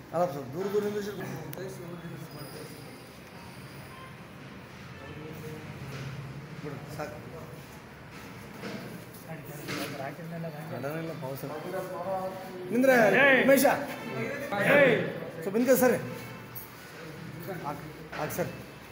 ಅಲ್ಲ ಸರ್ ದೂರ ದೂರದಿಂದ ಶುರು ಬಿಡು ಸಾಕು ಗಂಡನಿಲ್ಲ ಪಾವಸ ನಿಂದ್ರೆ ಉಮೇಶ ಸ್ವಲ್ಪ ಹಿಂದೆ ಸರಿ ಹಾಕ್ ಹಾಕ್ ಸರ್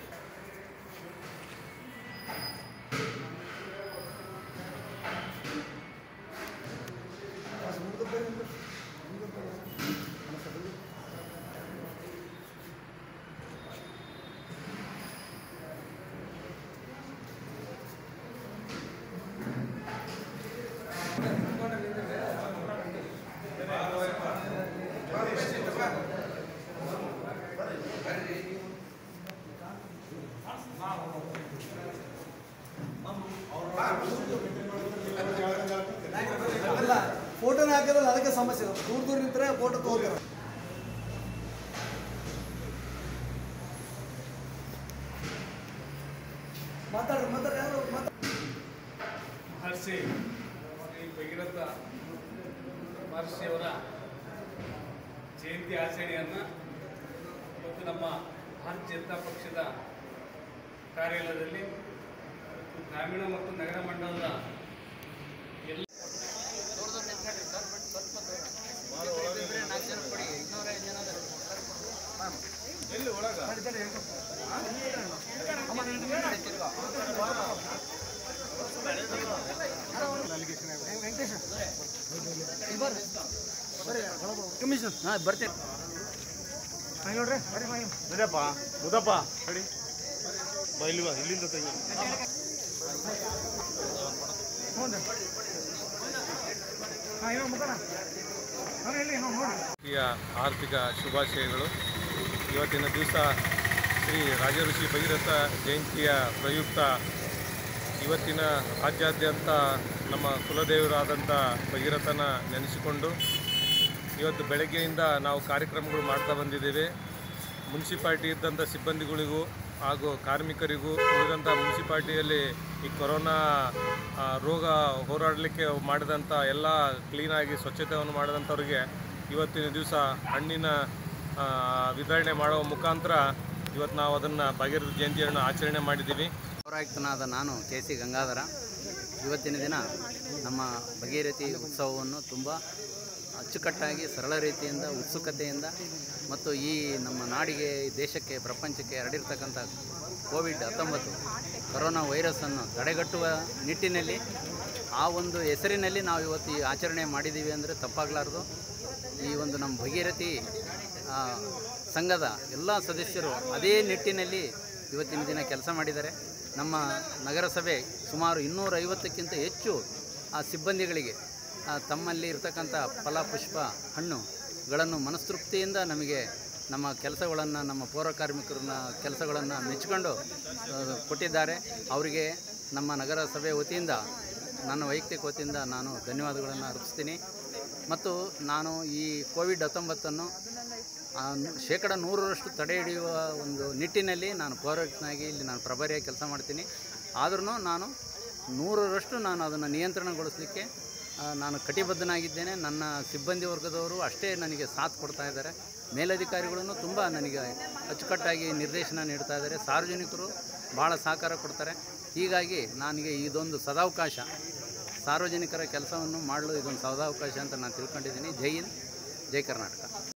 ಅಲ್ಲ ಫೋಟೋನೇ ಹಾಕಿದ್ರೆ ಅದಕ್ಕೆ ಸಮಸ್ಯೆ ದೂರ ದೂರ ನಿಂತರೆ ಫೋಟೋ ತಗೋತಾರೆ ಮಾತಾಡ್ರಿ ಮಾತಾಡ್ರಿ ಯಾರು ಮಾತಾಡ್ರಿ ಮಹರ್ಷಿ ಶ್ರೀ ಭಗೀರಥ ಮಹರ್ಷಿಯವರ ಜಯಂತಿ ಆಚರಣೆಯನ್ನು ಇವತ್ತು ನಮ್ಮ ಭಾರತೀಯ ಜನತಾ ಪಕ್ಷದ ಕಾರ್ಯಾಲಯದಲ್ಲಿ ಮತ್ತು ಗ್ರಾಮೀಣ ಮತ್ತು ನಗರ ಮಂಡಲದ ಎಲ್ಲ ಕಮಿಷನ್ ಹಾಂ ಬರ್ತೀನಿ ನೋಡ್ರಿ ಬರ್ರಿ ಮೈ ನಡಿಯಪ್ಪ ಮುದಪ್ಪ ನಡಿ ಬಾ ಇಲ್ಲಿ ಬಾ ಇಲ್ಲಿಂದ ತೆಗಿ ಹ್ಞೂ ರೀ ಹಾಂ ಏನೋ ಮುಖನ ಹಾಂ ಹೇಳಿ ನಾವು ನೋಡಿ ರಾಷ್ಟ್ರೀಯ ಆರ್ಥಿಕ ಶುಭಾಶಯಗಳು ಇವತ್ತಿನ ದಿವಸ ಶ್ರೀ ರಾಜಋಷಿ ಭಗೀರಥ ಜಯಂತಿಯ ಪ್ರಯುಕ್ತ ಇವತ್ತಿನ ರಾಜ್ಯಾದ್ಯಂತ ನಮ್ಮ ಕುಲದೇವರಾದಂಥ ಭಗೀರಥನ ನೆನೆಸಿಕೊಂಡು ಇವತ್ತು ಬೆಳಗ್ಗೆಯಿಂದ ನಾವು ಕಾರ್ಯಕ್ರಮಗಳು ಮಾಡ್ತಾ ಬಂದಿದ್ದೇವೆ ಮುನ್ಸಿಪಾಲ್ಟಿ ಇದ್ದಂಥ ಸಿಬ್ಬಂದಿಗಳಿಗೂ ಹಾಗೂ ಕಾರ್ಮಿಕರಿಗೂ ಉಳಿದಂಥ ಮುನ್ಸಿಪಾಲ್ಟಿಯಲ್ಲಿ ಈ ಕೊರೋನಾ ಆ, ರೋಗ ಹೋರಾಡಲಿಕ್ಕೆ ಮಾಡಿದಂಥ ಎಲ್ಲ ಕ್ಲೀನಾಗಿ ಸ್ವಚ್ಛತೆಯನ್ನು ಮಾಡಿದಂಥವ್ರಿಗೆ ಇವತ್ತಿನ ದಿವಸ ಹಣ್ಣಿನ ಆ, ವಿತರಣೆ ಮಾಡುವ ಮುಖಾಂತರ ಇವತ್ತು ನಾವು ಅದನ್ನು ಭಗೀರಥ ಜಯಂತಿಯನ್ನು ಆಚರಣೆ ಮಾಡಿದ್ದೀವಿ ಪೌರಾಯುಕ್ತನಾದ ನಾನು ಕೆ ಸಿ ಗಂಗಾಧರ ಇವತ್ತಿನ ದಿನ ನಮ್ಮ ಭಗೀರಥಿ ಉತ್ಸವವನ್ನು ತುಂಬ ಅಚ್ಚುಕಟ್ಟಾಗಿ ಸರಳ ರೀತಿಯಿಂದ ಉತ್ಸುಕತೆಯಿಂದ ಮತ್ತು ಈ ನಮ್ಮ ನಾಡಿಗೆ ಈ ದೇಶಕ್ಕೆ ಪ್ರಪಂಚಕ್ಕೆ ಹರಡಿರ್ತಕ್ಕಂಥ ಕೋವಿಡ್ ಹತ್ತೊಂಬತ್ತು ಕೊರೋನಾ ವೈರಸ್ಸನ್ನು ತಡೆಗಟ್ಟುವ ನಿಟ್ಟಿನಲ್ಲಿ ಆ ಒಂದು ಹೆಸರಿನಲ್ಲಿ ನಾವು ಇವತ್ತು ಈ ಆಚರಣೆ ಮಾಡಿದ್ದೀವಿ ಅಂದರೆ ತಪ್ಪಾಗಲಾರ್ದು ಈ ಒಂದು ನಮ್ಮ ಭಗೀರಥಿ ಆ, ಸಂಘದ ಎಲ್ಲ ಸದಸ್ಯರು ಅದೇ ನಿಟ್ಟಿನಲ್ಲಿ ಇವತ್ತಿನ ದಿನ ಕೆಲಸ ಮಾಡಿದ್ದಾರೆ ನಮ್ಮ ನಗರಸಭೆ ಸುಮಾರು ಇನ್ನೂರೈವತ್ತಕ್ಕಿಂತ ಹೆಚ್ಚು ಆ ಸಿಬ್ಬಂದಿಗಳಿಗೆ ಆ, ತಮ್ಮಲ್ಲಿ ಇರ್ತಕ್ಕಂಥ ಫಲ ಪುಷ್ಪ ಹಣ್ಣುಗಳನ್ನು ಮನಸ್ತೃಪ್ತಿಯಿಂದ ನಮಗೆ ನಮ್ಮ ಕೆಲಸಗಳನ್ನು ನಮ್ಮ ಪೌರ ಕಾರ್ಮಿಕರನ್ನ ಕೆಲಸಗಳನ್ನು ಮೆಚ್ಚಿಕೊಂಡು ಆ, ಕೊಟ್ಟಿದ್ದಾರೆ ಅವರಿಗೆ ನಮ್ಮ ನಗರಸಭೆ ವತಿಯಿಂದ ನನ್ನ ವೈಯಕ್ತಿಕ ವತಿಯಿಂದ ನಾನು ಧನ್ಯವಾದಗಳನ್ನು ಅರ್ಪಿಸ್ತೀನಿ ಮತ್ತು ನಾನು ಈ ಕೋವಿಡ್ ಹತ್ತೊಂಬತ್ತನ್ನು ಆ, ನು- ಶೇಕಡ ನೂರರಷ್ಟು ತಡೆ ಹಿಡಿಯುವ ಒಂದು ನಿಟ್ಟಿನಲ್ಲಿ ನಾನು ಪೌರಾಯುಕ್ತನಾಗಿ ಇಲ್ಲಿ ನಾನು ಪ್ರಭಾರಿಯಾಗಿ ಕೆಲಸ ಮಾಡ್ತೀನಿ ಆದ್ರೂ ನಾನು ನೂರರಷ್ಟು ನಾನು ಅದನ್ನು ನಿಯಂತ್ರಣಗೊಳಿಸಲಿಕ್ಕೆ ಆ, ನಾನು ಕಟಿಬದ್ಧನಾಗಿದ್ದೇನೆ ನನ್ನ ಸಿಬ್ಬಂದಿ ವರ್ಗದವರು ಅಷ್ಟೇ ನನಗೆ ಸಾಥ್ ಕೊಡ್ತಾ ಇದ್ದಾರೆ ಮೇಲಧಿಕಾರಿಗಳನ್ನು ತುಂಬ ನನಗೆ ಅಚ್ಚುಕಟ್ಟಾಗಿ ನಿರ್ದೇಶನ ನೀಡ್ತಾ ಇದ್ದಾರೆ ಸಾರ್ವಜನಿಕರು ಭಾಳ ಸಹಕಾರ ಕೊಡ್ತಾರೆ ಹೀಗಾಗಿ ನನಗೆ ಇದೊಂದು ಸದಾವಕಾಶ ಸಾರ್ವಜನಿಕರ ಕೆಲಸವನ್ನು ಮಾಡಲು ಇದೊಂದು ಸದಾವಕಾಶ ಅಂತ ನಾನು ತಿಳ್ಕೊಂಡಿದ್ದೀನಿ ಜೈ ಹಿಂದ್ ಜೈ ಕರ್ನಾಟಕ